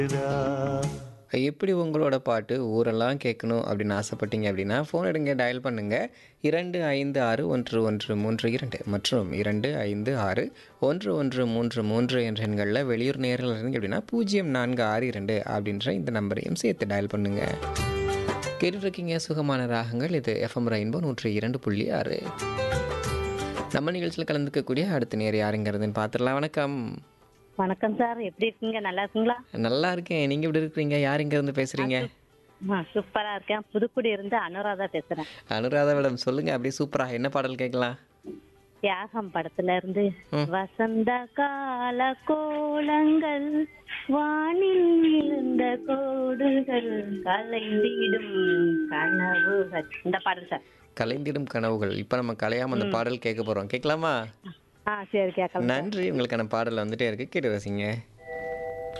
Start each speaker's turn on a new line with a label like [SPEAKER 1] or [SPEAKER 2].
[SPEAKER 1] எப்படி உங்களோட பாட்டு ஊரெல்லாம் கேட்கணும் அப்படின்னு ஆசைப்பட்டீங்க அப்படின்னா ஃபோன் எடுங்க டயல் பண்ணுங்க இரண்டு ஐந்து ஆறு ஒன்று ஒன்று மூன்று இரண்டு மற்றும் இரண்டு ஐந்து ஆறு ஒன்று ஒன்று மூன்று மூன்று என்ற எண்களில் வெளியூர் நேரில் இருந்தீங்க அப்படின்னா பூஜ்ஜியம் நான்கு ஆறு இரண்டு அப்படின்ற இந்த நம்பரையும் சேர்த்து டயல் பண்ணுங்க கேட்டுட்ருக்கீங்க சுகமான ராகங்கள் இது எஃப்எம் ரெயின்போ நூற்றி இரண்டு புள்ளி ஆறு நம்ம நிகழ்ச்சியில் கலந்துக்கக்கூடிய அடுத்த நேர் யாருங்கிறதுன்னு பார்த்துடலாம் வணக்கம்
[SPEAKER 2] வணக்கம் சார் எப்படி இருக்கீங்க நல்லா இருக்கீங்களா
[SPEAKER 1] நல்லா இருக்கேன் நீங்கள் எப்படி இருக்கிறீங்க யார் இருந்து பேசுகிறீங்க
[SPEAKER 2] ஆ, சூப்பரா இருக்கேன் புதுக்குடி இருந்து அனுராதா பேசுறேன்
[SPEAKER 1] அனுராதா மேடம் சொல்லுங்க அப்படியே சூப்பரா என்ன பாடல் கேட்கலாம்
[SPEAKER 2] தியாகம் படத்துல இருந்து வசந்த கால கோலங்கள் வானில் விழுந்த கோடுகள் கலைந்திடும் கனவுகள் இந்த பாடல் சார்
[SPEAKER 1] கலைந்திடும் கனவுகள் இப்போ நம்ம கலையாம அந்த பாடல் கேட்க போறோம் கேட்கலாமா
[SPEAKER 2] ஆ சரி கேட்கலாம்
[SPEAKER 1] நன்றி உங்களுக்கான பாடல் வந்துட்டே இருக்கு கேட்டு ரசிங்க